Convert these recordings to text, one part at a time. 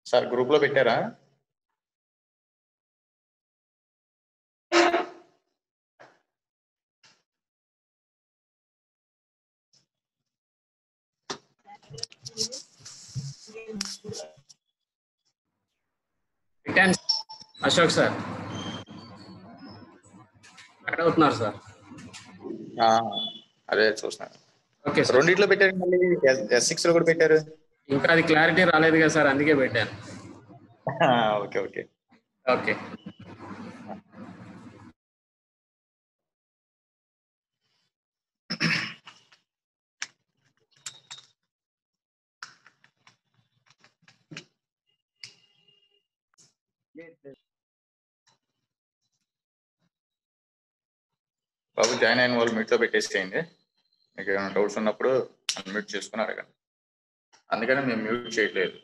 Sir group లో పెట్టారా పెట్టాను అశోక్ సార్ కట్ అవుతున్నారు సార్ ఆ, అదే చూస్తున్నాను ఓకే సార్ రెండిట్లో పెట్టారు మళ్ళీ ఎస్ సిక్స్ లో కూడా పెట్టారు ఇంకా అది క్లారిటీ రాలేదు కదా సార్ అందుకే పెట్టాను ఆ, ఓకే ఓకే ఓకే బాబు జాయిన్ అయిన వాళ్ళు మీట్ లో పెట్టేసేయండి మీకు ఏమైనా డౌట్స్ ఉన్నప్పుడు అన్మ్యూట్ చేసుకుని అడగండి అందుకని మేము మ్యూట్ చేయట్లేదు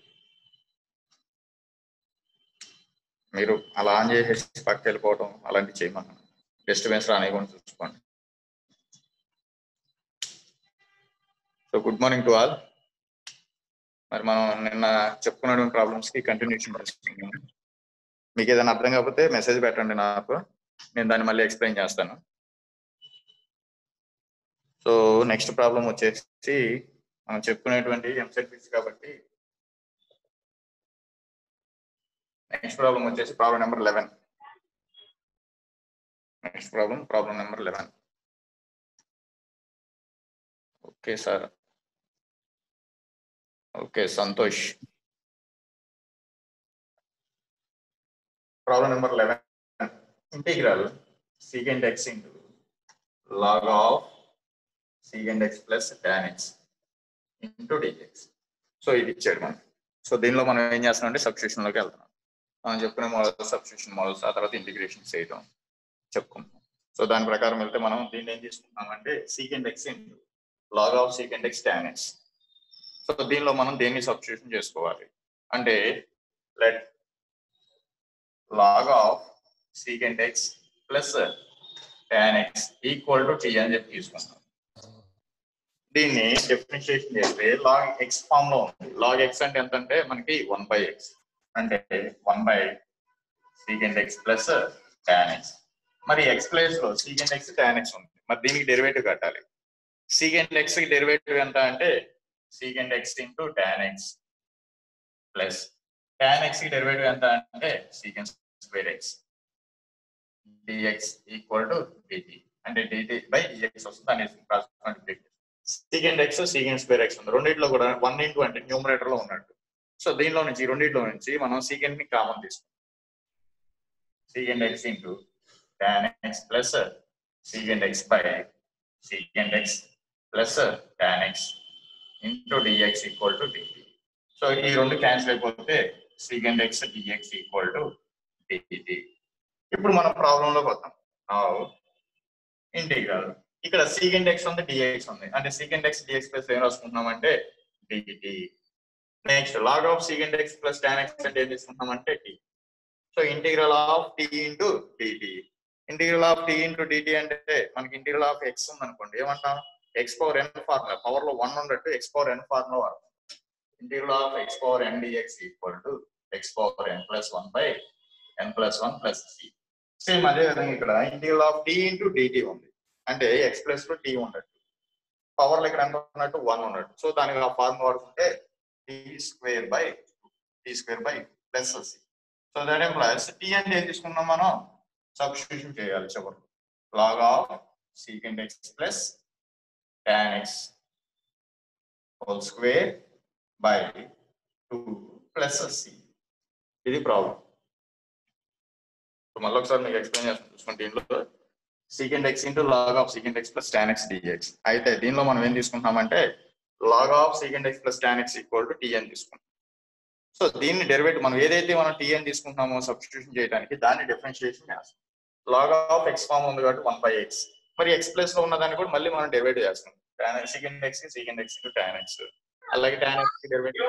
మీరు అలా ఆన్ చేసేసి పక్కకి వెళ్ళిపోవడం అలాంటివి చేయమన్నాను డిస్టర్బెన్స్ రానివ్వకుండా చూసుకోండి so good morning to all మరి మనం నిన్న చెప్పుకున్నటువంటి ప్రాబ్లమ్స్ కి కంటిన్యూషన్ చేసుకుందాం మీకు ఏదైనా అర్థం కాకపోతే మెసేజ్ పెట్టండి నాకు నేను దాన్ని మళ్ళీ ఎక్స్ప్లెయిన్ చేస్తాను సో నెక్స్ట్ ప్రాబ్లం వచ్చేసి మనం చెప్పుకునేటువంటి ఎంసెట్ ఫిక్స్ కాబట్టి నెక్స్ట్ ప్రాబ్లం వచ్చేసి problem number eleven next problem problem number eleven okay sir okay Santosh problem number eleven integral secant x into log of secant x plus tan x into dx so ఇది ఇచ్చాడు మనం so దీనిలో మనం ఏం చేస్తున్నాం అంటే substitution లోకి వెళ్తున్నాం మనం చెప్పుకునే మోడల్ సబ్స్టిట్యూషన్ మోడల్స్ ఆ తర్వాత ఇంటిగ్రేషన్ చేయడం చెప్పుకుంటాం సో దాని ప్రకారం వెళ్తే మనం దీన్ని ఏం తీసుకుంటాం అంటే secant x into log of secant x tan x so దీనిలో మనం దేన్ని సబ్స్టిట్యూషన్ చేసుకోవాలి అంటే let log of secant x plus tan x equal to t అని చెప్పి తీసుకుంటాం దీన్ని డిఫరెన్షియేషన్ చేస్తే లాగ్ ఎక్స్ ఫామ్ లో ఉంది లాగ్ ఎక్స్ అంటే ఎంత అంటే మనకి వన్ బై ఎక్స్ అంటే one by secant x plus tan x మరి ఎక్స్ ప్లేస్ లో సీకెండ్ ఎక్స్ టాన్ ఎక్స్ ఉంది మరి దీనికి డెరివేటివ్ కట్టాలి సీకెండ్ ఎక్స్ కి డెరివేటివ్ ఎంత అంటే secant x into tan x plus tan x కి డెరివేటివ్ ఎంత అంటే secant square x dx equal to dt అంటే dt బై dx వస్తుంది దాన్ని రాసుకోండి secant x secant square x ఉంది రెండింటిలో కూడా వన్ ఇంటూ అంటే న్యూమరేటర్ లో ఉన్నట్టు సో దీనిలో నుంచి ఈ రెండింటిలో నుంచి మనం సీకెండ్ ని కామన్ తీసుకుంటాం secant x into tan x plus secant x by secant x plus tan x into dx equal to dt so ఈ రెండు క్యాన్సిల్ అయిపోతే secant x dx equal to dt ఇప్పుడు మనం ప్రాబ్లం లోకి వద్దాం ఇంటిగ్రల్ ఇక్కడ సీకెండ్ ఎక్స్ ఉంది dx ఉంది అంటే సీకెండ్ ఎక్స్ డిఎక్స్ ప్లస్ ఏం రాసుకుంటున్నాం అంటే dt next log of secant x plus tan x అంటే ఏం తీసుకుంటున్నాం అంటే t so integral of t into dt integral of t into dt అంటే మనకి ఇంటిగ్రల్ ఆఫ్ ఎక్స్ ఉంది అనుకోండి ఏమంటాం x power n formula power లో వన్ ఉన్నట్టు ఎక్స్ పవర్ ఎన్ ఫార్ములా వాడతాం integral of x power n dx equal to x power n plus one by n plus one plus c same అదే విధంగా ఇక్కడ integral of t into dt ఉంది అంటే x plus లో t ఉన్నట్టు power ఇక్కడ ఎంత ఉన్నట్టు వన్ ఉన్నట్టు సో దానికి ఆ ఫార్మ్ వాడుకుంటే t square by t square by plus c so that plus t అంటే ఏం తీసుకున్నాం మనం సబ్స్టిట్యూషన్ చేయాలి చివరికి log of secant x plus tan x whole square by two plus c ఇది ప్రాబ్లం మళ్ళీ ఒకసారి మీకు ఎక్స్ప్లెయిన్ చేస్తాను చూసుకోండి దీంట్లో secant x into log of secant x plus tan x dx అయితే దీనిలో మనం ఏం తీసుకుంటామంటే log of secant x plus tan x equal to t అని తీసుకుంటాం సో దీన్ని డెరివేటివ్ మనం ఏదైతే మనం టీ అని తీసుకుంటున్నామో సబ్స్టిట్యూషన్ చేయడానికి దాన్ని డిఫరెన్షియేషన్ చేస్తాం లాగ్ ఆఫ్ ఎక్స్ ఫామ్ ఉంది కాబట్టి వన్ బై ఎక్స్ మరి ఎక్స్ ప్లస్ లో ఉన్న దాన్ని కూడా మళ్ళీ మనం డెరివేటివ్ చేస్తాం secant x secant x into tan x అలాగే టాన్ ఎక్స్ డెరివేటివ్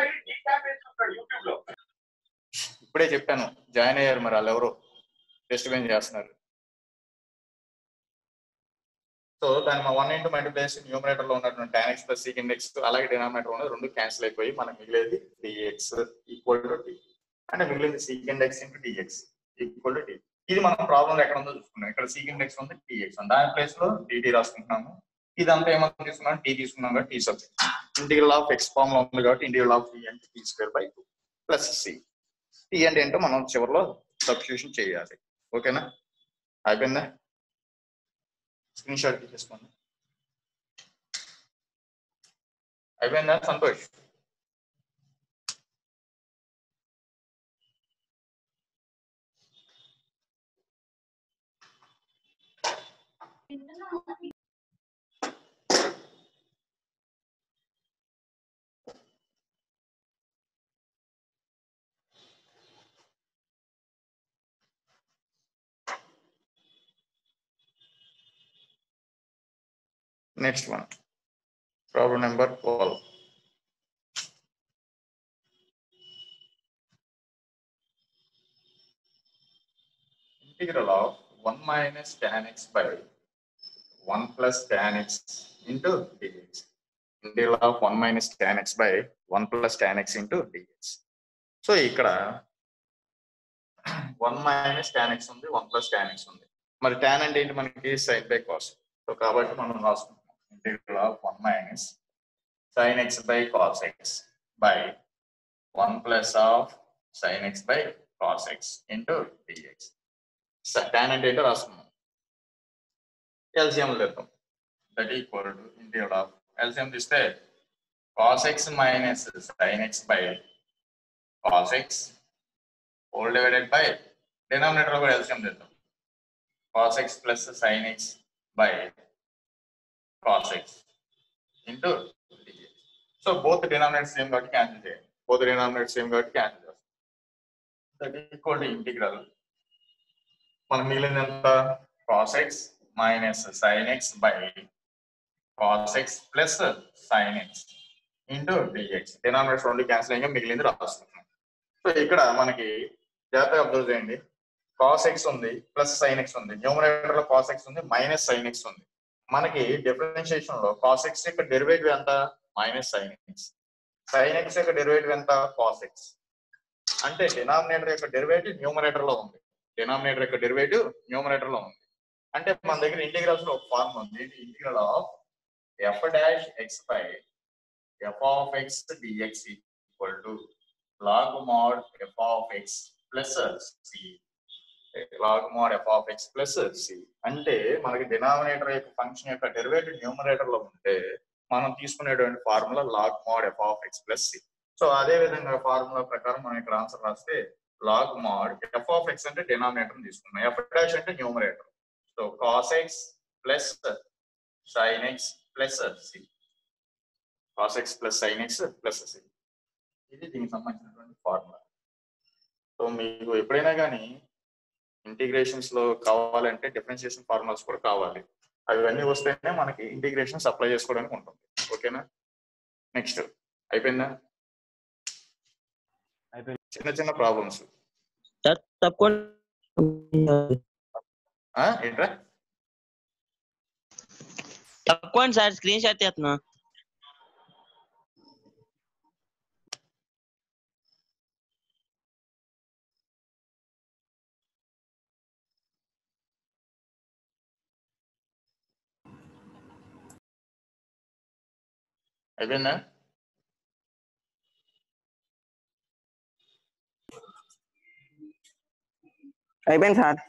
ఇప్పుడే చెప్పాను జాయిన్ అయ్యారు మరి వాళ్ళు ఎవరు డిస్టర్బెన్స్ చేస్తున్నారు సో దాన్ని మా వన్ ఇంటూ మల్టిప్లేషన్ న్యూమరేటర్ లో ఉన్నటువంటి tan x plus sec index అలాగే డినామినేటర్ ఉన్నది రెండు క్యాన్సిల్ అయిపోయి మనకు మిగిలేది డిఎక్స్ ఈక్వల్ టు డి అంటే మిగిలింది sec index into dx equal to d ఇది మనం ప్రాబ్లం ఎక్కడ ఉందో చూసుకున్నాం ఇక్కడ సీక్ ఇండెక్స్ ఉంది డిఎక్స్ ఉంది దాని ప్లేస్ లో డిటి రాసుకుంటున్నాము ఇదంతా ఏమన్నా తీసుకున్నాం టీ తీసుకున్నాం కాబట్టి t subject integral of x form లో ఉంది కాబట్టి ఇంటిగ్రల్ ఆఫ్ టీ అంటే t square by two plus c t అంటే ఏంటో మనం చివరిలో సబ్స్టిట్యూషన్ చేయాలి ఓకేనా అయిపోయిందా స్క్రీన్ షాట్ తీసేసుకోండి అయిపోయిందా Santosh Next one. Problem number twelve. Integral of one minus tan x by one plus tan x into dx. Integral of one minus tan x by one plus tan x into dx. So ఇక్కడ one minus tan x ఉంది one plus tan x ఉంది మరి tan అంటే ఏంటి మనకి sign by cos so కాబట్టి మనం రాసుకుంటాం integral of one minus sine x by cos x by one plus of sine x by cos x into dx tan అంటే ఏంటో రాసుకున్నాం ఎల్సిఎం తెద్దాం that equal to integral of LCM తీస్తే cos x minus sine x by cos x whole divided by denominator లో కూడా LCM తెద్దాం cos x plus sine x by cos x into so both denominate same కాబట్టి cancel చేయండి both denominate same కాబట్టి cancel చేస్తాం that equal to integral మనకు మిగిలింది ఎంత cos x minus sine x by cos x plus sine x into dx denominator రెండు cancel అయ్యాక మిగిలింది రాస్తున్నాం సో ఇక్కడ మనకి జాగ్రత్తగా అబ్జర్వ్ చేయండి కాస్ ఎక్స్ ఉంది ప్లస్ సైన్ ఎక్స్ ఉంది న్యూమరేటర్ లో కాస్ ఎక్స్ ఉంది మైనస్ సైన్ ఎక్స్ ఉంది మనకి డిఫరెన్షియేషన్ లో కాస్ ఎక్స్ యొక్క డెరివేటివ్ ఎంత minus sine x sine x యొక్క డెరివేటివ్ ఎంత కాస్ ఎక్స్ అంటే డినామినేటర్ యొక్క డెరివేటివ్ న్యూమరేటర్ లో ఉంది డినామినేటర్ యొక్క డెరివేటివ్ న్యూమరేటర్ లో ఉంది అంటే మన దగ్గర ఇంటిగ్రల్స్ లో ఒక ఫార్మ్ ఉంది integral of f dash x by f of x dx equal to log mod f of x plus c log mod f of x plus c అంటే మనకి డినామినేటర్ యొక్క ఫంక్షన్ యొక్క డెరివేటివ్ న్యూమరేటర్ లో ఉంటే మనం తీసుకునేటువంటి formula log mod f of x plus c so అదే విధంగా ఫార్ములా ప్రకారం మనం ఇక్కడ ఆన్సర్ రాస్తే log mod f of x అంటే డినామినేటర్ తీసుకున్నాం ఎఫ్ డాష్ అంటే numerator so cos x plus sine x plus c cos x plus sine x plus c ఇది దీనికి సంబంధించినటువంటి ఫార్ములా సో మీకు ఎప్పుడైనా కానీ ఇంటిగ్రేషన్స్ లో కావాలంటే డిఫరెన్షియేషన్ ఫార్ములాస్ కూడా కావాలి అవన్నీ వస్తేనే మనకి ఇంటిగ్రేషన్స్ అప్లై చేసుకోవడానికి ఉంటుంది ఓకేనా నెక్స్ట్ అయిపోయిందా అయిపోయింది. చిన్న చిన్న ప్రాబ్లమ్స్ సార్ తప్పకుండా ఏంట్రా తప్పకుండా సార్ స్క్రీన్ షాట్ తీస్తున్నా అయిపోయిందా అయిపోయింది sir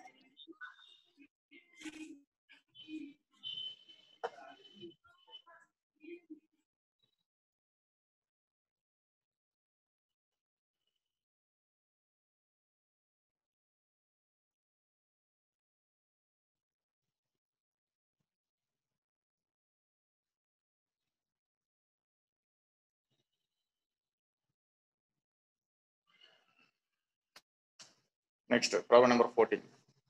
next problem number fourteen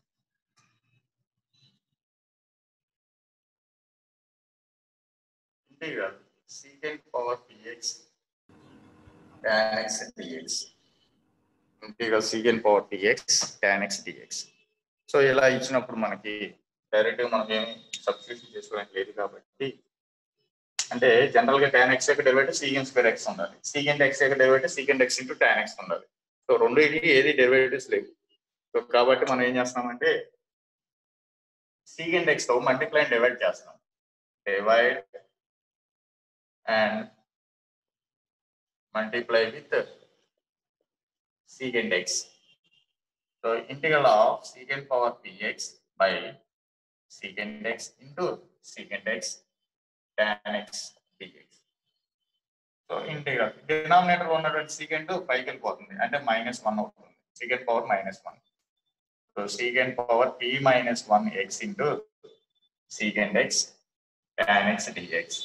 integral secant power px tan x dx integral secant power px tan x dx so ఇలా ఇచ్చినప్పుడు మనకి డైరెక్ట్ గా మనం ఏమి సబ్స్టిట్యూషన్ చేసుకోవడానికి లేదు కాబట్టి అంటే జనరల్ గా tan x యొక్క డెరివేటివ్ సీకెండ్ స్క్వేర్ ఎక్స్ ఉండాలి సీకెండ్ ఎక్స్ యొక్క derivative secant x into tan x ఉండాలి సో రెండు ఏది డెరివేటివ్స్ లేవు సో కాబట్టి మనం ఏం చేస్తామంటే సీకెండ్ ఎక్స్ తో మల్టిప్లై డివైడ్ చేస్తాం divide and multiply with secant x. So integral of secant power px by secant x into secant x tan x dx. So integral denominator ఉన్నటువంటి సీకెంట్ పైకి వెళ్ళిపోతుంది అంటే మైనస్ వన్ అవుతుంది secant power minus one so secant power p minus one x into secant x tan x dx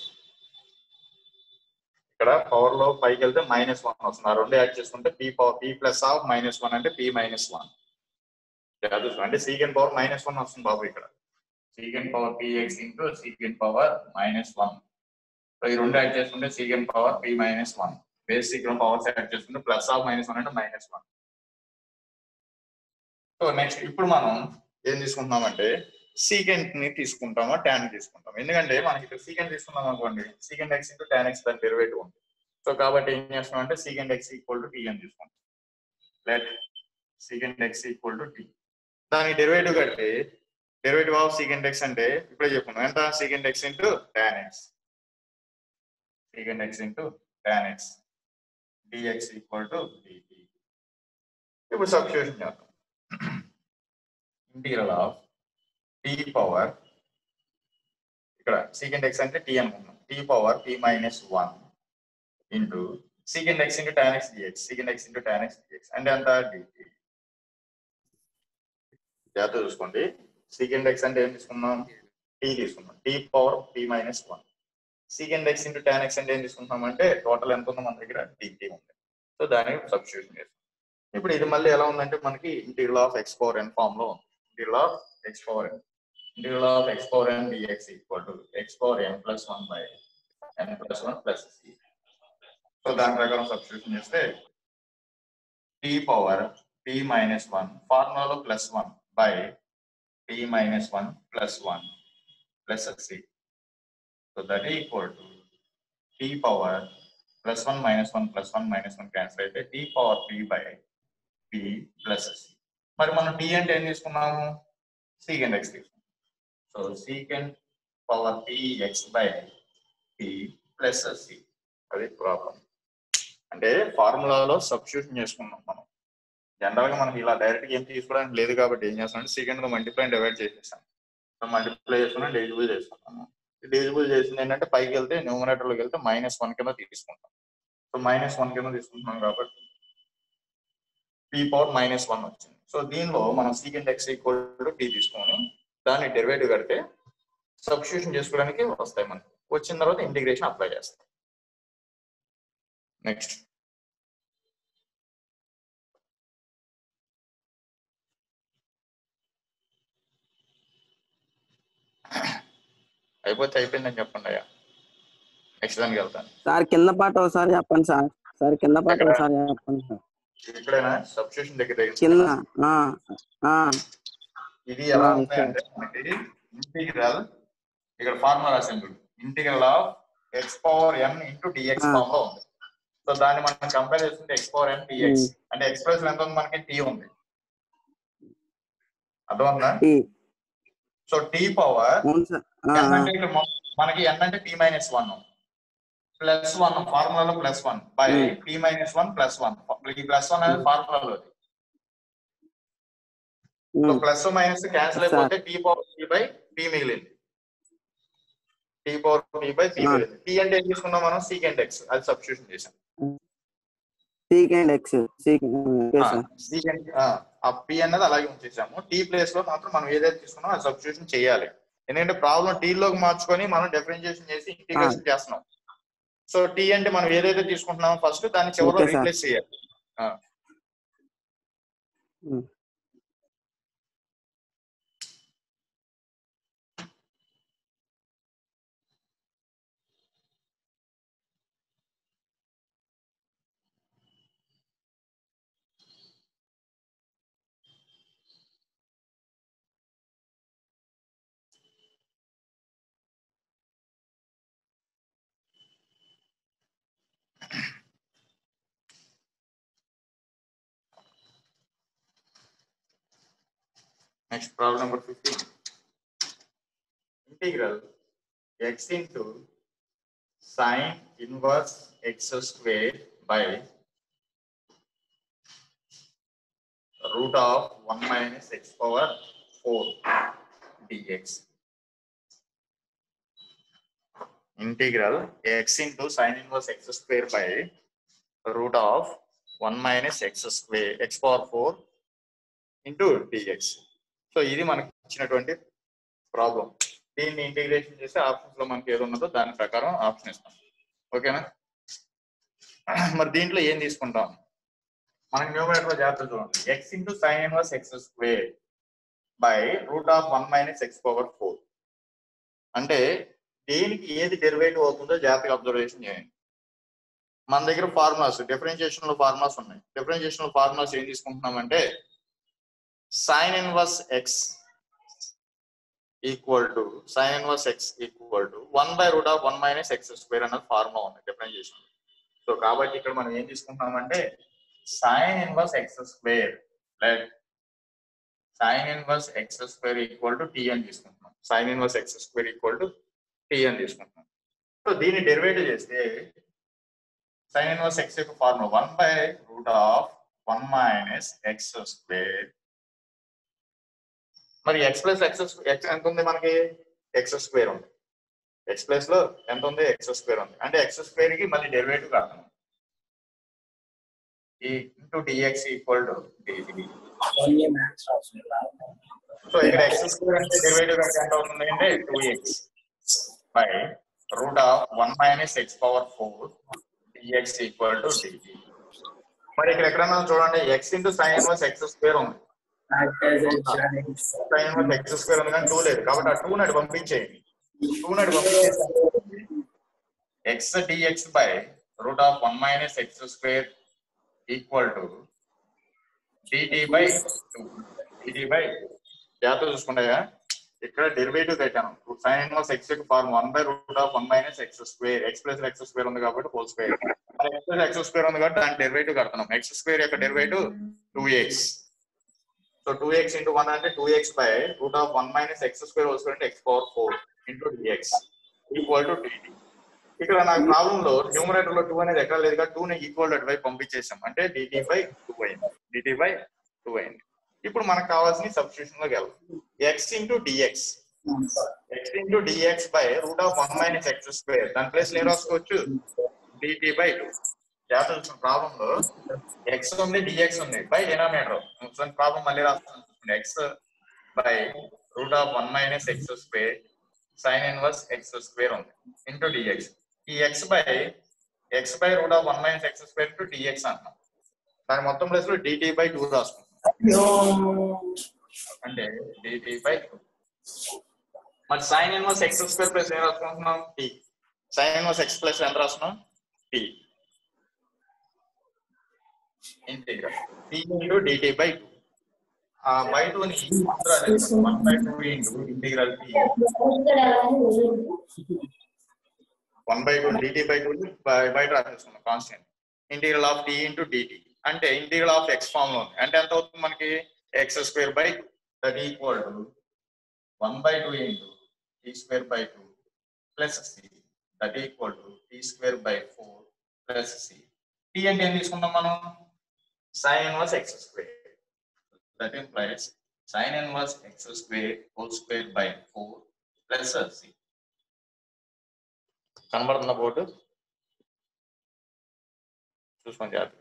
ఇక్కడ power లో పైకి వెళ్తే minus one వస్తుంది ఆ రెండు యాడ్ చేసుకుంటే p power p plus of minus one అంటే పీ మైనస్ వన్ అంటే సీకెండ్ పవర్ మైనస్ వన్ వస్తుంది బాబు ఇక్కడ secant power px into secant power minus one so ఈ రెండు యాడ్ చేసుకుంటే secant power p minus one basic powers add చేసుకుంటే plus of minus one అంటే మైనస్ వన్ సో నెక్స్ట్ ఇప్పుడు మనం ఏం తీసుకుంటున్నామంటే సీకెంట్ ని తీసుకుంటామా ట్యాన్ తీసుకుంటాం ఎందుకంటే మనకి ఇక్కడ సీకెంట్ తీసుకున్నాం అనుకోండి secant x into tan x దాని డెరివేటివ్ ఉంది సో కాబట్టి ఏం చేస్తాం అంటే secant x equal to t అని తీసుకుంటాం let secant x equal to t దానికి డెరివేటివ్ కట్టి డెరివేటివ్ ఆఫ్ సీకెంట్ ఎక్స్ అంటే ఇప్పుడే చెప్పుకున్నాం ఎంత secant x into tan x secant x into tan x dx equal to dt ఇప్పుడు సబ్స్టిట్యూషన్ చేద్దాం ఇంటీరియల్ ఆఫ్ టీ పవర్ ఇక్కడ సీకెండ్ ఎక్స్ అంటే టీ అనుకున్నాం t power t minus one into secant x into tan x dx secant x into tan x dx అంటే అంత DT జాగ్రత్త చూసుకోండి second x అంటే ఏం తీసుకున్నాం టీ తీసుకున్నాం t power t minus one secant x into tan x అంటే ఏం తీసుకుంటాం అంటే టోటల్ ఎంత ఉందో మన దగ్గర డిటి ఉంది సో దానికి సబ్స్టిట్యూషన్ చేస్తాం ఇప్పుడు ఇది మళ్ళీ ఎలా ఉందంటే మనకి integral of x power n form లో integral of x power n integral of x power n dx equal to x power n plus 1 by n plus 1 plus c. So దాని ప్రకారం సబ్స్టిట్యూషన్ చేస్తే t power p minus one ఫార్ములాలో plus one by p minus one plus one plus c so that equal to t power plus one minus one plus one minus one cancel అయితే t power p by p plus c మరి మనం t అంటే ఏం తీసుకున్నాము secant x తీసుకున్నాం so secant power px by p plus c అది problem అంటే ఫార్ములాలో సబ్స్టిట్యూషన్ చేసుకున్నాం మనం జనరల్ గా మనకి ఇలా డైరెక్ట్ ఏం తీసుకోవడానికి లేదు కాబట్టి ఏం చేస్తాం సెకండ్ గా మల్టిప్లై డివైడ్ చేసేస్తాం మల్టిప్లై చేసుకున్నాం డివిజిబుల్ చేసుకుంటాము డివిజిబుల్ చేసింది ఏంటంటే పైకి వెళ్తే న్యూమరేటర్ లోకి వెళ్తే మైనస్ వన్ కింద తీసుకుంటాం సో మైనస్ వన్ కింద తీసుకుంటున్నాం కాబట్టి పీ పవర్ మైనస్ వన్ వచ్చింది సో దీనిలో మనం secant x equal to t తీసుకొని దాన్ని డెరివేటివ్ కడితే సబ్స్టిట్యూషన్ చేసుకోవడానికి వస్తాయి మనకి వచ్చిన తర్వాత ఇంటిగ్రేషన్ అప్లై చేస్తాం నెక్స్ట్ అయిపోతే అయిపోయిందని చెప్పండి అయ్యా నెక్స్ట్ దానికి వెళ్తాను సార్ కింద పాట ఒకసారి చెప్పండి సార్ సార్ కింద పాట ఎక్కడ? ఒకసారి చెప్పండి సార్ ఎక్కడైనా సబ్స్టిట్యూషన్ దగ్గర దగ్గర కింద ఆ, ఆ, ఇది ఎలా ఆ, ఉంది అంటే మనకి ఇంటిగ్రల్ ఇక్కడ ఫార్ములా రాసింది integral of x power n into dx ఆ. ఫార్మ్ లో ఉంది సో దాన్ని మనం కంపేర్ చేసుకుంటే x power n dx um. అంటే ఎక్స్ప్రెస్ ఎంత ఉంది మనకి టీ ఉంది అర్థమవుతుందా టీ సో టీ పవర్ అవును సార్ ఆ, ఎన్ ఆ, అంటే ఇక్కడ మొ- మనకి ఎన్ అంటే p minus one plus one ఫార్ములాలో plus one by Hmm. P minus one plus one ఈ ప్లస్ వన్ అనేది ఫార్ములాలో సో ఉమ్, ప్లస్ మైనస్ క్యాన్సిల్ Sir. అయిపోతే t power p by p మిగిలింది t power p by p Ah. మిగిలింది p అంటే ఏం తీసుకున్నాం మనం సీకెండ్ ఎక్స్ అది సబ్స్టిట్యూషన్ చేసాం secant x secant okay sir secant ఆ పీ అన్నది అలాగే ఉంచేసాము టీ ప్లేస్ లో మాత్రం మనం ఏదైతే తీసుకున్నామో అది సబ్స్టిట్యూషన్ చేయాలి ఎందుకంటే ప్రాబ్లం టీ లోకి మార్చుకొని మనం డిఫరెన్షియేషన్ చేసి ఇంటిగ్రేషన్ చేస్తున్నాం సో టీ అంటే మనం ఏదైతే తీసుకుంటున్నామో ఫస్ట్ దాన్ని చివరిలో Okay, sir. రీప్లేస్ చేయాలి um. Next problem number fifteen integral x into sine inverse x square by root of one minus x power four dx integral x into sine inverse x square by root of one minus x square x power four into dx so ఇది మనకి ఇచ్చినటువంటి problem దీన్ని integration చేసి options లో మనకి ఏది ఉన్నదో దాని ప్రకారం ఆప్షన్ ఇస్తాం ఓకేనా మరి దీంట్లో ఏం తీసుకుంటాం మనకి న్యూమరేటర్ జాగ్రత్త చూడండి x into sine inverse x square by root of one minus x power four అంటే దేనికి ఏది డెరివేటివ్ అవుతుందో జాగ్రత్తగా అబ్జర్వేషన్ చేయండి మన దగ్గర ఫార్ములాస్ డిఫరెన్షియేషన్ లో ఫార్ములాస్ ఉన్నాయి డిఫరెన్షియేషన్ లో ఫార్ములాస్ ఏం తీసుకుంటున్నామంటే sine inverse x equal to sine inverse x equal to one by root of one minus x square అన్నది ఫార్ములా ఉంది డిఫరెన్షియేషన్ సో కాబట్టి ఇక్కడ మనం ఏం తీసుకుంటామంటే sine inverse x square let sine inverse x square equal to t అని తీసుకుంటున్నాం sine inverse x square equal to t అని తీసుకుంటున్నాం సో దీన్ని డెరివేటివ్ చేస్తే సైన్ ఇన్వర్స్ ఎక్స్ యొక్క formula one by root of one minus x square మరి x plus x x ఎంత ఉంది మనకి ఎక్స్ స్క్వేర్ ఉంది ఎక్స్ ప్లస్ లో ఎంత ఉంది ఎక్స్ స్క్వేర్ ఉంది అంటే ఎక్స్ స్క్వేర్ కి మళ్ళీ డెరివేటివ్ కడతాం ఈ into dx equal to dt so ఇక్కడ ఎక్స్ స్క్వేర్ అంటే డెరివేటివ్ కడితే ఎంత అవుతుంది అంటే two x by root of one minus x power four dx equal to dt మరి ఇక్కడ ఎక్కడన్నా చూడండి x into sine inverse x square ఉంది సైన్ ఇన్వర్స్ ఎక్స్ స్క్వేర్ ఉంది కానీ టూ లేదు కాబట్టి ఆ టూ నటు పంపించేయండి టూ నటు పంపించేసి x dx by root of one minus x square equal to dt by two dt by జాగ్రత్త చూసుకుంటాయా ఇక్కడ డెరివేటివ్ పెట్టాను సైన్ ఇన్వర్స్ ఎక్స్ యొక్క form one by root of one minus x square x plus x square ఉంది కాబట్టి whole square x plus x square ఉంది కాబట్టి దాని డెరివేటివ్ కడుతున్నాం ఎక్స్ స్క్వేర్ యొక్క derivative two x so two x into one అంటే two x by root of one minus x square whole square అంటే x power four into dx equal to dt ఇక్కడ నాకు problem లో numerator లో two అనేది ఎక్కడ లేదు టూ ని ఈక్వల్ టు అటువైపు పంపించేసాం అంటే డిటి బై టూ అయింది డిటి బై టూ అయింది ఇప్పుడు మనకు కావాల్సిన సబ్స్టిట్యూషన్ లోకి వెళ్దాం x into dx x into dx by root of one minus x square దాని ప్లేస్ ఏం రాసుకోవచ్చు డిటి బై టూ జాగ్రత్త ప్రాబ్లం లో ఎక్స్ ఉంది డిఎక్స్ ఉంది బై డినామినేటర్ ప్రాబ్లం మళ్ళీ రాస్తున్నాం x by root of one minus x square sine inverse x square ఉంది ఇంటూ డిఎక్స్ ఈ x by x by root of one minus x square into dx అంటున్నాం దాని మొత్తం place లో dt by two రాసుకుంటాం అంటే డిటి బై టూ మరి sine inverse x square plus ఏం రాసుకుంటున్నాం t sine inverse x plus ఎంత రాస్తున్నాం t integral t into dt by two ఆ బై టూ ని one by two into integral t one by two dt by two బయట రాసేస్తున్నాం constant integral of t into dt అంటే integral of x form లో ఉంది అంటే ఎంత అవుతుంది మనకి x square by two that equal to one by two into t square by two plus c that equal to t square by four plus c t అంటే ఏం తీసుకుంటాం మనం sine inverse x square that implies sine inverse x square whole square by four plus c కనబడుతున్న board చూసుకోండి జాగ్రత్తగా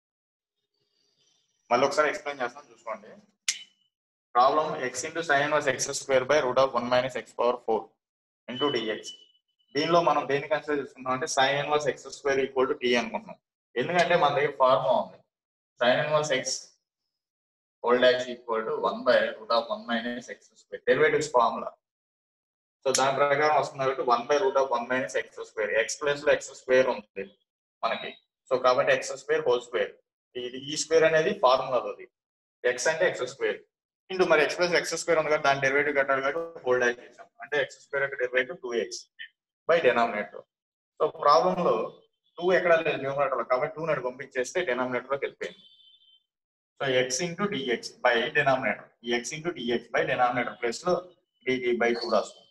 మళ్ళీ ఒకసారి explain చేస్తాను చూసుకోండి problem x into sine inverse x square by root of one minus x power four into dx దీనిలో మనం దేన్ని కన్సిడర్ చేసుకుంటాం అంటే sine inverse x square equal to t అనుకుంటున్నాం ఎందుకంటే మన దగ్గర ఫార్ములా ఉంది sine inverse x whole dash equal to one by root of one minus x square derivatives formula so దాని ప్రకారం వస్తుంది కాబట్టి one by root of one minus x square x plus లో ఎక్స్ స్క్వేర్ ఉంది మనకి so కాబట్టి X square whole square ఇది ఈ స్క్వేర్ అనేది ఫార్ములా అది ఎక్స్ అంటే ఎక్స్ స్క్వేర్ ఇంటూ మరి ఎక్స్ ప్లస్ ఎక్స్ స్క్వేర్ ఉంది కదా దాని డెరివేటివ్ కట్టాలి కాబట్టి హోల్డ్ యాడ్ చేసాం అంటే ఎక్స్ స్క్వేర్ యొక్క derivative two x by denominator so problem లో టూ ఎక్కడ లేదు న్యూమరేటర్ లో కాబట్టి టూ నడు పంపించేస్తే డెనామినేటర్ లోకి వెళ్ళిపోయింది so x into dx by denominator ఈ x into dx by denominator place లో డిటి బై టూ రాసుకుంటాం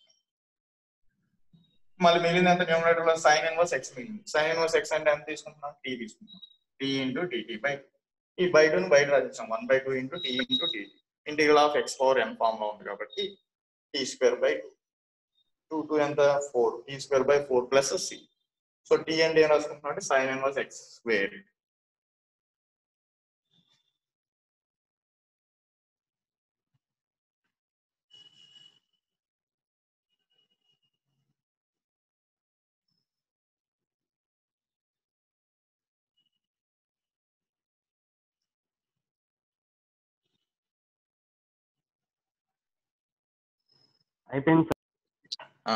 మళ్ళీ మిగిలినంత న్యూమినేటర్ లో సైన్ ఇన్వర్స్ ఎక్స్ మిగిలింది సైన్ ఇన్వర్స్ ఎక్స్ అంటే ఎంత తీసుకుంటున్నాం టీ తీసుకుంటున్నాం టీ ఇంటూ డిటి బై ఈ బై టూని బయట రాసిస్తాం one by two into t into dt integral of x power n form లో ఉంది కాబట్టి t square by two two two ఎంత four t square by four plus c so t అంటే ఏం రాసుకుంటున్నాం అంటే సైన్ ఇన్వర్స్ ఎక్స్ స్క్వేర్ అయిపోయింది ఆ,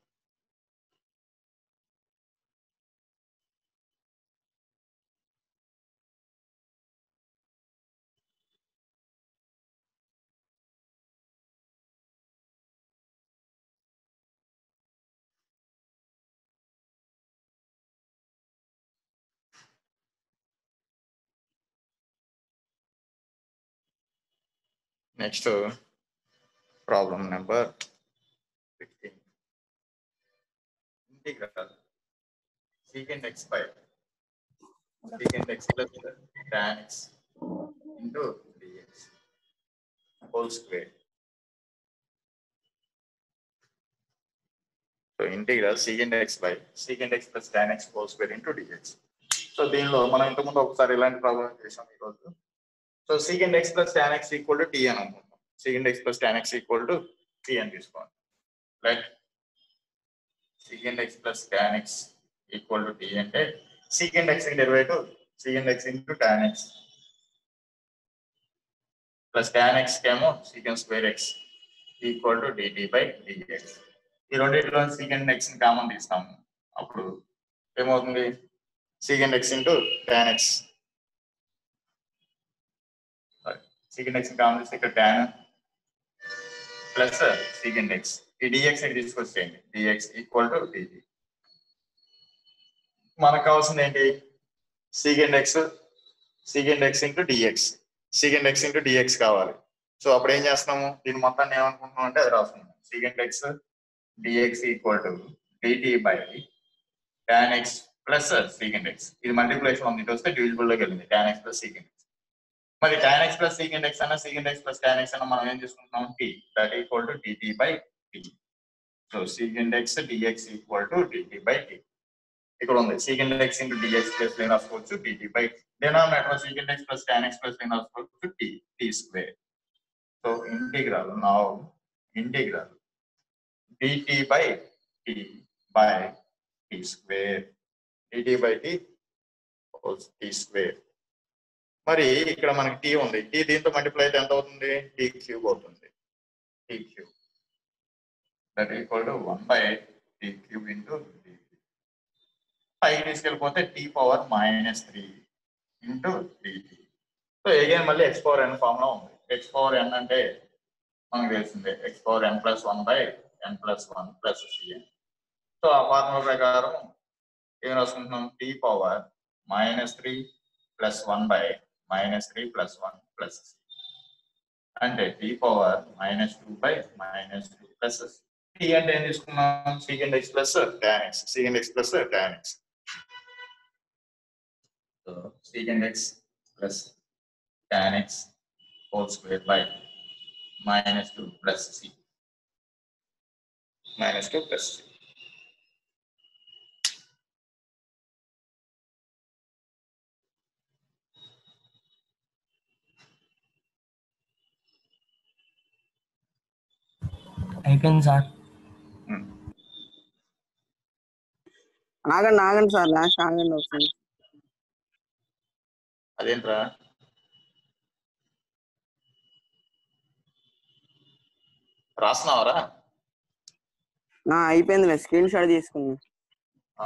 next problem number fifteen integral secant x by secant x plus tan x into dx whole square. So integral secant x by secant x plus tan x whole square into dx. So దీనిలో మనం ఇంతకుముందు ఒకసారి ఇలాంటి problem చేసాం ఈరోజు so secant x plus tan x equal to t అని అనుకుంటాం secant x plus tan x equal to t అని తీసుకోండి right secant x plus tan x equal to t అంటే secant x derivative secant x into tan x plus tan x కేమో secant స్క్వేర్ x equal to dt by dx ఈ రెండింటిలో secant x ని common తీస్తాము అప్పుడు ఏమవుతుంది secant x into tan x secant x ని common తీస్తే ఇక్కడ tan ప్లస్ secant x ఈ dx ని తీసుకొచ్చేయండి dx ఈక్వల్ టు dt మనకు కావాల్సింది ఏంటి secant x secant x into dx secant x into dx కావాలి సో అప్పుడు ఏం చేస్తున్నాము దీని మొత్తాన్ని ఏమనుకుంటున్నాం అంటే అది రాస్తున్నాం secant x dx equal to dt by tan x plus secant x ఇది మల్టిప్లేషన్ ఉంది ఇటు వస్తే డివిజిబుల్ లోకి వెళ్ళింది tan x plus secant x మరి tan x plus secant x అన్న secant x plus tan x అన్న మనం ఏం చేసుకుంటున్నాం t that equal to dt by t so secant x dx equal to dt by t ఇక్కడ ఉంది secant x into dx plus line రాసుకోవచ్చు dt by denominator secant x plus tan x plus line రాసుకోవచ్చు t t square so integral now integral dt by t by t square DT by t t square మరి ఇక్కడ మనకి t ఉంది tea దీంతో multiply అయితే ఎంత అవుతుంది t cube అవుతుంది t cube that equal to one by t cube into t పైకి తీసుకెళ్ళిపోతే t power minus three into dt so again మళ్ళీ ఎక్స్ పవర్ ఎన్ ఫామ్ లో ఉంది ఎక్స్ పవర్ ఎన్ అంటే మనకు తెలిసిందే x power n plus one by n plus one plus c n so ఆ formula ప్రకారం ఏం రాసుకుంటున్నాం t power minus three plus one by minus three plus one plus అంటే t power minus two by minus two plus t అంటే ఏం తీసుకున్నాం secant x plus tan x secant x plus tan x so secant x plus tan x whole square by minus two plus c minus two plus c అయిపోయింది sir ఆగండి ఆగండి sir last ఆగండి ఒకసారి అదేంట్రా రాస్తున్నావరా ఆ, అయిపోయింది స్క్రీన్ షాట్ తీసుకున్నా ఆ.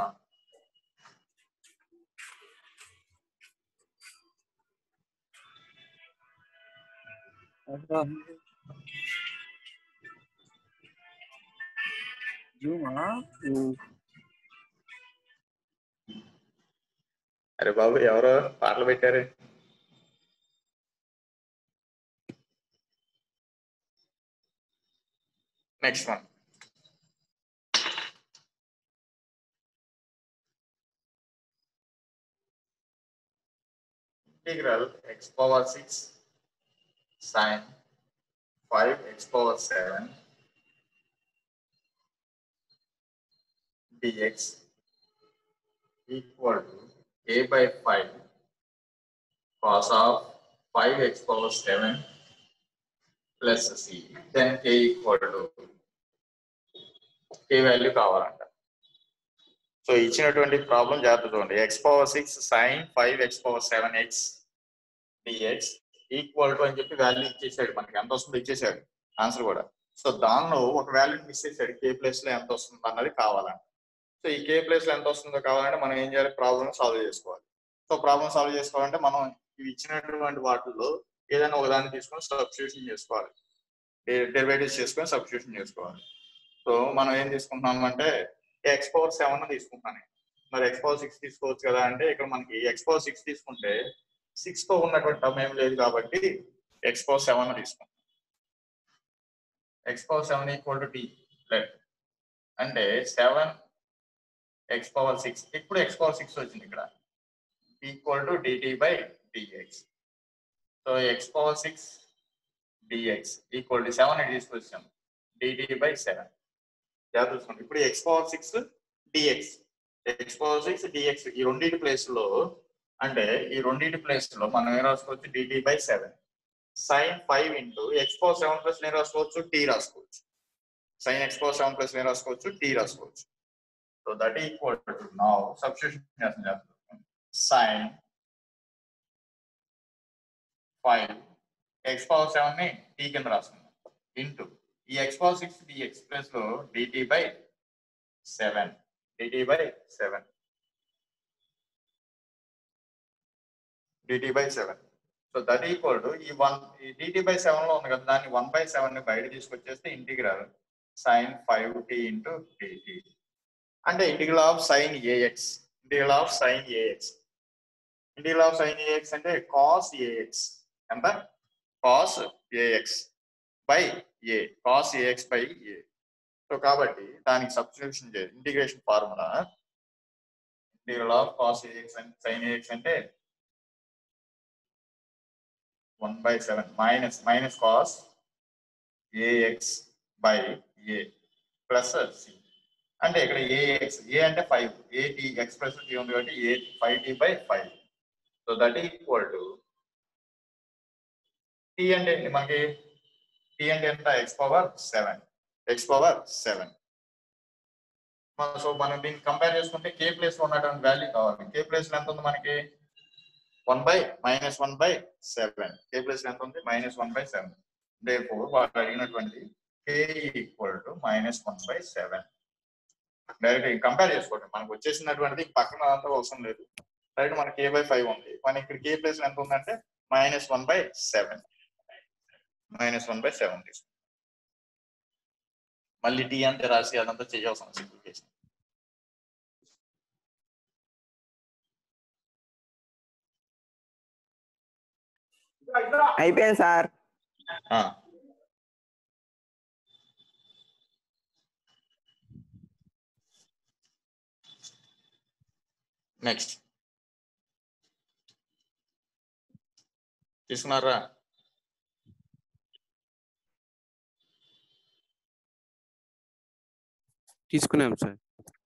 ఉమ్. అరే బాబు ఎవరో పాటలు పెట్టారు next one integral x power 6 sine 5 x power 7 dx equal to a by 5 cos of 5 x power 7 plus c then k equal to k value కావాలంట సో ఇచ్చినటువంటి ప్రాబ్లం జాగ్రత్త చూడండి x power six sine five x power seven x dx equal to అని చెప్పి value ఇచ్చేసాడు మనకి ఎంత వస్తుందో ఇచ్చేసాడు ఆన్సర్ కూడా సో దానిలో ఒక వాల్యూ మిస్ చేసాడు కే ప్లేస్ లో ఎంత వస్తుంది అన్నది కావాలంట సో ఈ కే ప్లేస్ లో ఎంత వస్తుందో కావాలంటే మనం ఏం చేయాలి ప్రాబ్లమ్ సాల్వ్ చేసుకోవాలి సో ప్రాబ్లమ్ సాల్వ్ చేసుకోవాలంటే మనం ఇవి ఇచ్చినటువంటి వాటిల్లో ఏదైనా ఒకదాన్ని తీసుకొని సబ్స్టిట్యూషన్ చేసుకోవాలి డెరివేటివ్స్ చేసుకొని సబ్స్టిట్యూషన్ చేసుకోవాలి సో మనం ఏం తీసుకుంటున్నాం అంటే ఎక్స్ పవర్ సెవెన్ తీసుకుంటున్నాను మరి ఎక్స్ పవర్ సిక్స్ తీసుకోవచ్చు కదా అంటే ఇక్కడ మనకి ఎక్స్ పవర్ సిక్స్ తీసుకుంటే సిక్స్ తో ఉన్నటువంటి టర్మ్ ఏం లేదు కాబట్టి ఎక్స్ పవర్ సెవెన్ తీసుకుంటాం x power seven equal to t let అంటే సెవెన్ ఎక్స్ పవర్ సిక్స్ ఇప్పుడు ఎక్స్ పవర్ సిక్స్ వచ్చింది ఇక్కడ equal to dt by dx so x power six dx equal to seven తీసుకొచ్చాం dt by seven జాగ్రత్త చూసుకోండి ఇప్పుడు x power six dx x power six dx ఈ రెండింటి place లో అంటే ఈ రెండింటి ప్లేస్ లో మనం ఏం రాసుకోవచ్చు dt by seven sine five into x power seven plus ఏం రాసుకోవచ్చు టీ రాసుకోవచ్చు sine x power seven plus ఏం రాసుకోవచ్చు టీ రాసుకోవచ్చు so that equal to now substitution చేస్తాం sine five x power seven ని టీ కింద రాసుకుందాం ఇంటూ ఈ x power six d express లో dt by seven dt by seven dt by seven so that equal to ఈ one ఈ dt by seven లో ఉంది కదా దాన్ని వన్ బై సెవెన్ ని బయట తీసుకొచ్చేస్తే integral sine five t into dt అంటే integral of sine ax integral of sine ax integral of sine ax అంటే కాస్ ఏఎక్స్ ఎంత cos ax by a cos ax by a so కాబట్టి దానికి substitution చేయాలి integration formula integral of cos ax and sine ax అంటే one by seven minus minus cos ax by a plus c అంటే ఇక్కడ AX ఏ అంటే five a t x plus t ఉంది కాబట్టి a five t by five so that equal to t అంటే ఏంటి మనకి t అంటే ఎంత x power seven x power seven so మనం దీన్ని కంపేర్ చేసుకుంటే కే ప్లేస్ లో ఉన్నటువంటి వాల్యూ కావాలి కే ప్లేస్ లో ఎంత ఉంది మనకి one by minus one by seven k place లో ఎంత ఉంది మైనస్ వన్ బై సెవెన్ రేపు వాళ్ళు అడిగినటువంటి k equal to minus one by seven direct compare చేసుకోండి మనకు వచ్చేసినటువంటిది పక్కన అంతా అవసరం లేదు డైరెక్ట్ మనకి కే బై ఫైవ్ ఉంది మన ఇక్కడ కే ప్లేస్ ఎంత ఉందంటే minus one by seven minus one by seven తీసుకుంటాం మళ్ళీ టీ అంతే రాసి అదంతా చేయాల్సిన సింప్లిఫికేషన్ అయిపోయింది సార్ నెక్స్ట్ తీసుకున్నారా తీసుకున్నాం sir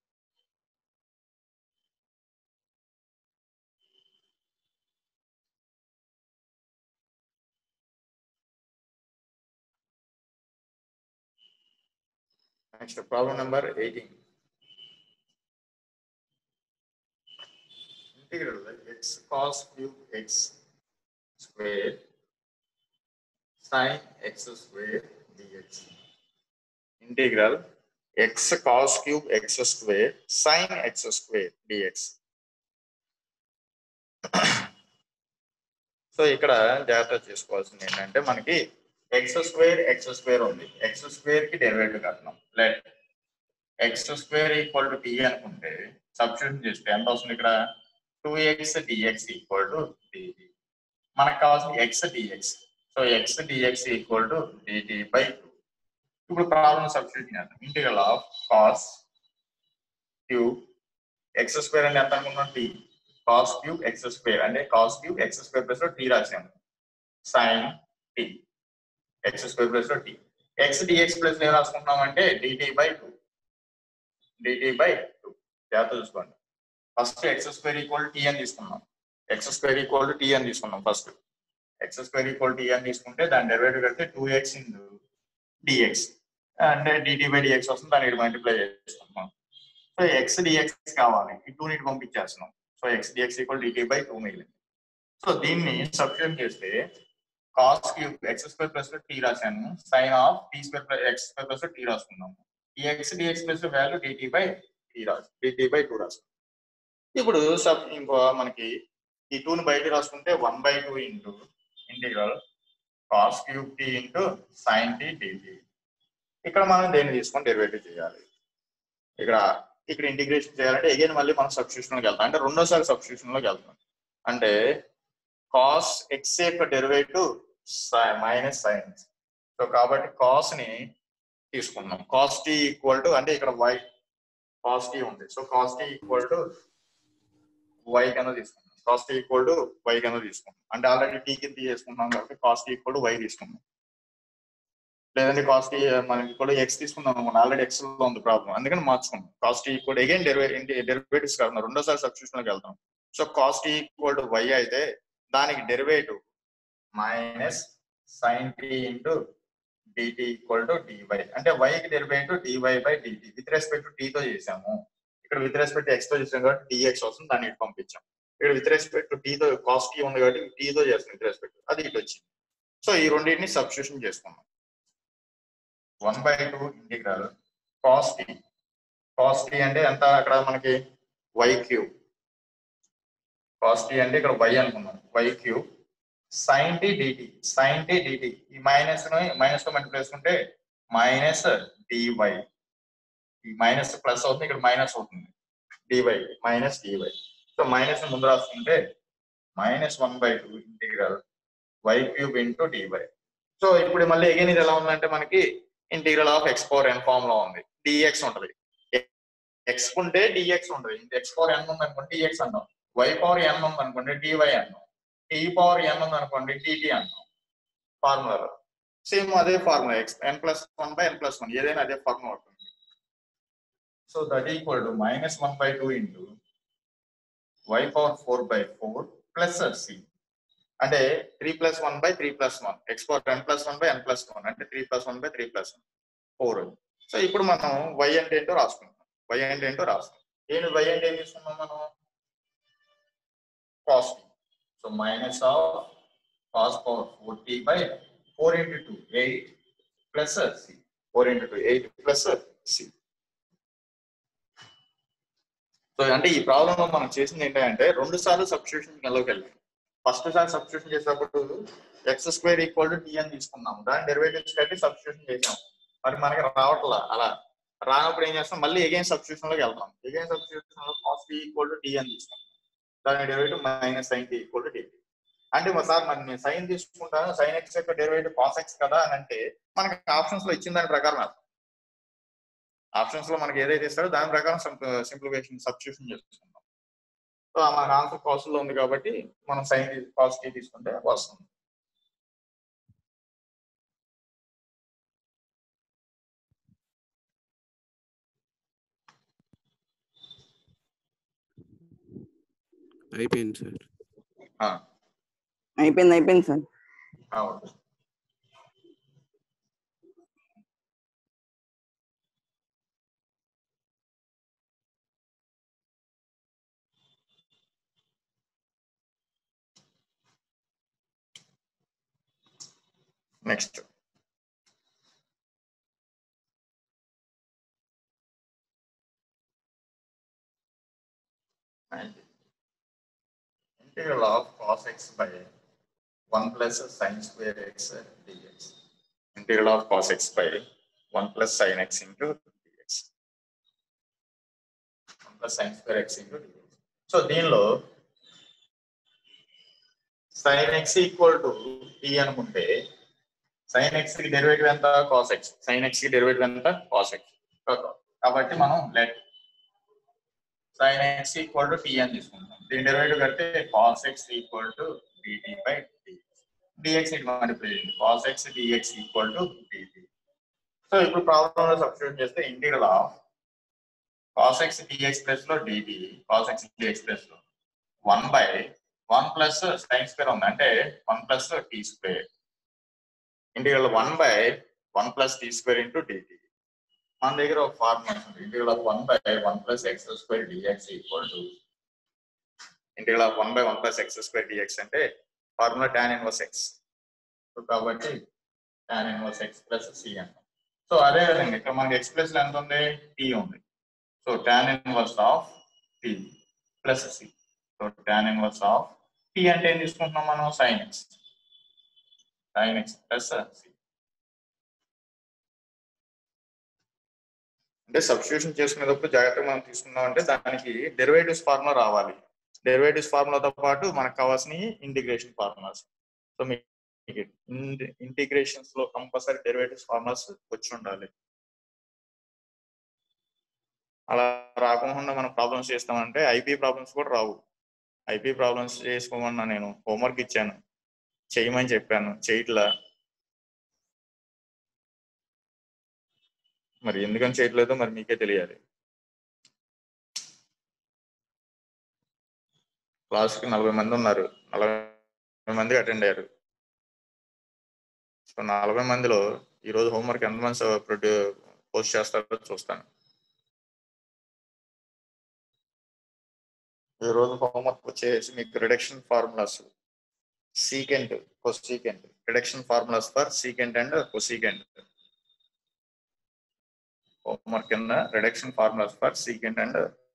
next problem number eighteen integral x cos cube x square sine x square dx integral x cos cube x square sine x square dx so ఇక్కడ జాగ్రత్త చేసుకోవాల్సింది ఏంటంటే మనకి ఎక్స్ స్క్వేర్ ఎక్స్ స్క్వేర్ ఉంది x square కి derivative కట్టినాం let x square equal to t అనుకుంటే substitution చేస్తే ఎంత వస్తుంది ఇక్కడ two x dx equal to dt మనకు కావాల్సింది x dx so x dx equal to dt by two ఇప్పుడు ప్రాబ్లం సబ్స్టిట్యూట్ చేద్దాం integral of cos cube x square అంటే ఎంత అనుకున్నాం t cos cube x square అంటే cos cube x square plus t రాసాము sine t x square plus t x dx plus ఏం రాసుకుంటున్నాం అంటే dt by two dt by two జాగ్రత్త చూసుకోండి first x square equal t అని తీసుకున్నాం x square equal t అని తీసుకున్నాం first x square equal t అని తీసుకుంటే దాని డెరివేటివ్ కడితే టూ ఎక్స్ ఇన్ డిఎక్స్ అంటే డిటి బై డిఎక్స్ వస్తుంది దాన్ని మల్టిప్లై చేసుకుంటున్నాం సో ఎక్స్ డిఎక్స్ కావాలి ఈ టూ నీటి పంపించేస్తున్నాం so x dx equal dt by two మిగిలింది సో దీన్ని సబ్స్టిట్యూట్ చేస్తే cos cube x square plus t రాశాను sine of t square plus x square plus t రాసుకున్నాము ఈ x dx plus value dt by t రాసు dt by two రాసుకున్నాం ఇప్పుడు sub ఇంకో మనకి ఈ టూని బయట రాసుకుంటే one by two into integral cos cube t into sine t dt ఇక్కడ మనం దేన్ని తీసుకొని డెరివేటివ్ చేయాలి ఇక్కడ ఇక్కడ ఇంటిగ్రేషన్ చేయాలంటే అగైన్ మళ్ళీ మనం సబ్స్టిట్యూషన్ లోకి వెళ్తాం అంటే రెండోసారి సబ్స్టిట్యూషన్ లోకి వెళ్తాం అంటే కాస్ ఎక్స్ యొక్క డెరివేటివ్ మైనస్ సైన్ సో కాబట్టి కాస్ ని తీసుకున్నాం కాస్ టీ ఈక్వల్ టు అంటే ఇక్కడ వై కాస్ టీ ఉంది so cos t equal to y కింద తీసుకున్నాం cos t equal to y కింద తీసుకున్నాం అంటే ఆల్రెడీ టీ కింద తీసుకుంటున్నాం కాబట్టి cos t equal to y తీసుకున్నాం లేదంటే కాస్ట్ మనకి కూడా ఎక్స్ తీసుకుందాం అనుకోండి ఆల్రెడీ ఎక్స్ లో ఉంది ప్రాబ్లం అందుకని మార్చుకున్నాం కాస్ట్ ఈక్వల్ అగైన్ డెరివేటివ్స్ కాదు రెండోసారి సబ్స్టిట్యూషన్ లోకి వెళ్తాం so cos t equal to y అయితే దానికి derivative minus sine t into dt equal to dy అంటే y కి derivative dy by dt with respect to తో చేసాము ఇక్కడ విత్ రెస్పెక్ట్ ఎక్స్ తో చేసాం కాబట్టి డిఎక్స్ వస్తుంది దాన్ని ఇటు పంపించాం ఇక్కడ విత్ రెస్పెక్ట్ టీ తో కాస్ట్ టీ ఉంది కాబట్టి టీ తో చేస్తాం విత్ రెస్పెక్ట్ అది ఇటు వచ్చింది సో ఈ రెండింటిని సబ్స్టిట్యూషన్ చేసుకున్నాం one by two integral cos t cos t అంటే ఎంత అక్కడ మనకి వై క్యూబ్ కాస్ టీ అంటే ఇక్కడ వై అనుకున్నాం y cube sine t dt sine t dt ఈ మైనస్ మైనస్ తో మల్టిప్లై చేసుకుంటే మైనస్ డివై ఈ మైనస్ ప్లస్ అవుతుంది ఇక్కడ మైనస్ అవుతుంది dy minus dy so minus ముందు రాసుకుంటే minus one by two integral y cube into dy so ఇప్పుడు మళ్ళీ అగైన్ ఇది ఎలా ఉందంటే మనకి integral of x power n form లో ఉంది డిఎక్స్ ఉంటది ఎక్స్ ఉంటే డిఎక్స్ ఉంటది ఎక్స్ పవర్ ఎన్ ఉంది అనుకోండి డిఎక్స్ అన్నాం వై పవర్ ఎన్ ఉంది అనుకోండి డివై అన్నాం టీ పవర్ ఎన్ ఉంది అనుకోండి డిటి అన్నాం ఫార్ములాలో సేమ్ అదే formula x n plus one by n plus one ఏదైనా అదే ఫార్ములా ఉంటుంది so that equal to minus one by two into y power four by four plus c అంటే three plus one by three plus one x power n plus one by n plus one అంటే three plus one by three plus one four so ఇప్పుడు మనం why అంటే ఏంటో రాసుకుంటాం why అంటే ఏంటో రాసుకుంటాం ఏంటి వై అంటే ఏం తీసుకున్నాం మనం cos so minus of cos power four t by four into two eight plus c four into two eight plus c so అంటే ఈ ప్రాబ్లం లో మనం చేసింది ఏంటంటే రెండు సార్లు సబ్స్టిట్యూషన్ ఎలాకి వెళ్ళాం ఫస్ట్ సారి సబ్స్టిట్యూషన్ చేసేటప్పుడు x square equal to t అని తీసుకున్నాం దాని డెరివేటివ్స్ కట్టి సబ్స్టిట్యూషన్ చేసాం మరి మనకి రావట్లా అలా రానప్పుడు ఏం చేస్తాం మళ్ళీ ఎగైన్ సబ్స్టిట్యూషన్ లోకి వెళ్తాం ఎగైన్ సబ్స్టిట్యూషన్ లో cos t equal to t అని తీసుకుంటాం దాని derivative minus sine t equal to t అంటే మా సార్ మరి నేను సైన్ తీసుకుంటాను సైన్ ఎక్స్ యొక్క డెరివేటివ్ కాస్ ఎక్స్ కదా అని అంటే మనకి ఆప్షన్స్ లో ఇచ్చిన దాని ప్రకారం అర్థం ఆప్షన్స్ లో మనకి ఏదైతే ఇస్తారో దాని ప్రకారం సింప్లిఫికేషన్ సబ్స్టిట్యూషన్ చేసుకుంటాం సో మన ఆన్సర్ కాస్ట్ లో ఉంది కాబట్టి మనం సైన్ కాస్ట్ తీసుకుంటే వస్తుంది అయిపోయింది సార్ ఆ, అయిపోయింది అయిపోయింది సార్ ఆ, okay. Next integral of cos x by one plus sine square x dx integral of cos x by one plus sine x into dx one plus sine square x into dx so దీనిలో sine x equal to t అనుకుంటే sine x కి derivative ఎంత cos x sine x కి derivative ఎంత cos x కాబట్టి మనం let sine x equal to t అని తీసుకుంటాం దీని డెరివేటివ్ కడితే cos x equal to dt by dx ఇటు మల్టిప్లై చేయండి cos x dx equal to dt so ఇప్పుడు ప్రాబ్లం లో సబ్స్టిట్యూట్ చేస్తే integral of cos x dx plus లో dt cos x dx plus లో one by one plus sine square ఉంది అంటే one plus t square integral one by one plus t square into dt మన దగ్గర ఒక formula ఉంది integral of one by one plus x square dx equal to integral of one by one plus x square dx అంటే formula tan inverse x so కాబట్టి tan inverse x plus c అంటాం so అదే విధంగా ఇక్కడ మనకి X plus ఎంత ఉంది t ఉంది so tan inverse of t plus c so tan inverse of t అంటే ఏం తీసుకుంటున్నాం మనం sine x sine x plus c అంటే సబ్స్టిట్యూషన్ చేసుకునేటప్పుడు జాగ్రత్తగా మనం తీసుకున్నాం అంటే దానికి డెరివేటివ్స్ ఫార్ములా రావాలి డెరివేటివ్స్ ఫార్ములాతో పాటు మనకు కావాల్సిన ఇంటిగ్రేషన్ ఫార్ములాస్ సో మీకు ఇంటిగ్రేషన్స్ లో కంపల్సరీ డెరివేటివ్స్ ఫార్ములాస్ వచ్చి ఉండాలి అలా రాకుండా మనం ప్రాబ్లమ్స్ చేస్తామంటే ఐపీ ప్రాబ్లమ్స్ కూడా రావు ఐపీ ప్రాబ్లమ్స్ చేసుకోమన్నా నేను హోంవర్క్ ఇచ్చాను చేయమని చెప్పాను చేయట్లా మరి ఎందుకని చేయట్లేదో మరి మీకే తెలియాలి క్లాస్కి నలభై మంది ఉన్నారు నలభై మంది అటెండ్ అయ్యారు సో నలభై మందిలో ఈరోజు హోంవర్క్ ఎంతమంది ప్రొడ్యూ పోస్ట్ చేస్తారో చూస్తాను ఈ రోజు హోంవర్క్ వచ్చేసి మీకు reduction formulas secant cosecant reduction formulas for secant and cosecant homework కింద reduction formulas for secant and